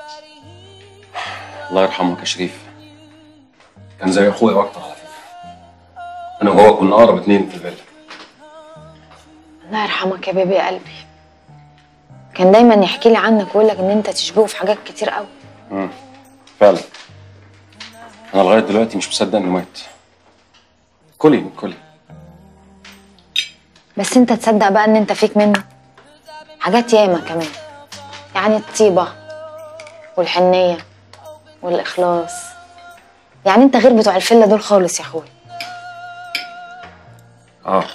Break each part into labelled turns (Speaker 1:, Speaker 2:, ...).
Speaker 1: الله يرحمك يا شريف كان زي اخويا واكتر على فكره انا وهو كنا اقرب اتنين في البلد
Speaker 2: الله يرحمك يا بيبي يا قلبي كان دايما يحكي لي عنك ويقول لك ان انت تشبهه في حاجات كتير قوي
Speaker 1: امم فعلا انا لغايه دلوقتي مش مصدق انه مات كلي كلي
Speaker 2: بس انت تصدق بقى ان انت فيك منه حاجات ياما كمان يعني الطيبة والحنية والإخلاص يعني انت غير بتوع الفيلا دول خالص يا اخويا
Speaker 1: اه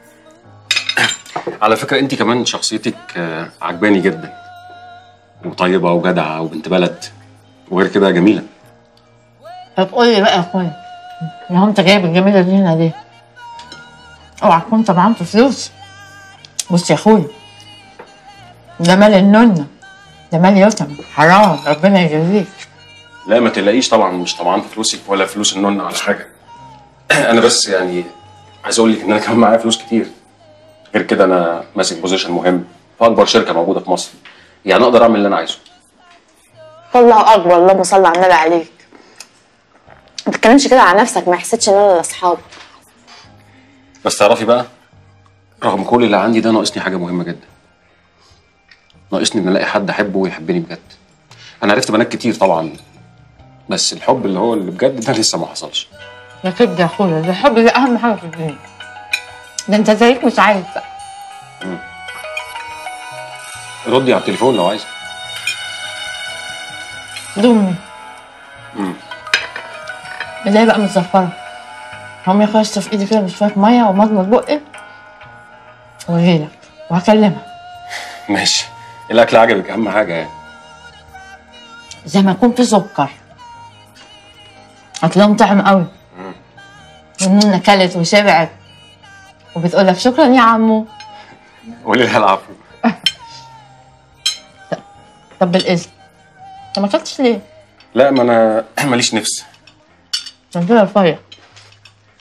Speaker 1: على فكره انت كمان شخصيتك آه، عجباني جدا وطيبه وجدعه وبنت بلد وغير كده جميله
Speaker 3: طب قول لي بقى يا اخويا يا هو انت جايب الجميله دي هنا ليه؟ اوعى تكون طبعا في فلوس بص يا اخويا ده مال النونة ده مال يتم حرام ربنا يجازيك
Speaker 1: لا ما تقلقيش طبعا مش طبعا في فلوسك ولا فلوس النون على حاجه انا بس يعني عايز اقول لك ان انا كمان معايا فلوس كتير غير كده انا ماسك بوزيشن مهم في اكبر شركه موجوده في مصر يعني اقدر اعمل اللي انا عايزه
Speaker 2: الله اكبر اللهم صل على النبي عليك ما تتكلمش كده على نفسك ما يحسدش ان انا لاصحابك
Speaker 1: بس تعرفي بقى رغم كل اللي عندي ده ناقصني حاجه مهمه جدا ناقصني ان الاقي حد احبه ويحبني بجد انا عرفت بنات كتير طبعا بس الحب اللي هو اللي بجد ده لسه ما حصلش
Speaker 3: يا كبد يا اخويا ده الحب ده اهم حاجه في الدنيا ده انت زيك مش عايز بقى
Speaker 1: ردي على التليفون لو عايزه
Speaker 3: دومي
Speaker 1: مم.
Speaker 3: ازاي بقى متزفره هم يا اخويا اشرب ايدي كده بشويه ميه ومضمض بقي واجيلك وهكلمها
Speaker 1: ماشي الاكل عجبك اهم حاجه يعني
Speaker 3: زي ما يكون في سكر هتلاقيهم طعم قوي والنونة كلت وشبعت وبتقول لك شكرا يا عمو
Speaker 1: قولي لها العفو
Speaker 3: طب بالاذن انت ما اكلتش ليه؟
Speaker 1: لا ما انا ماليش نفس
Speaker 3: عشان كده رفيع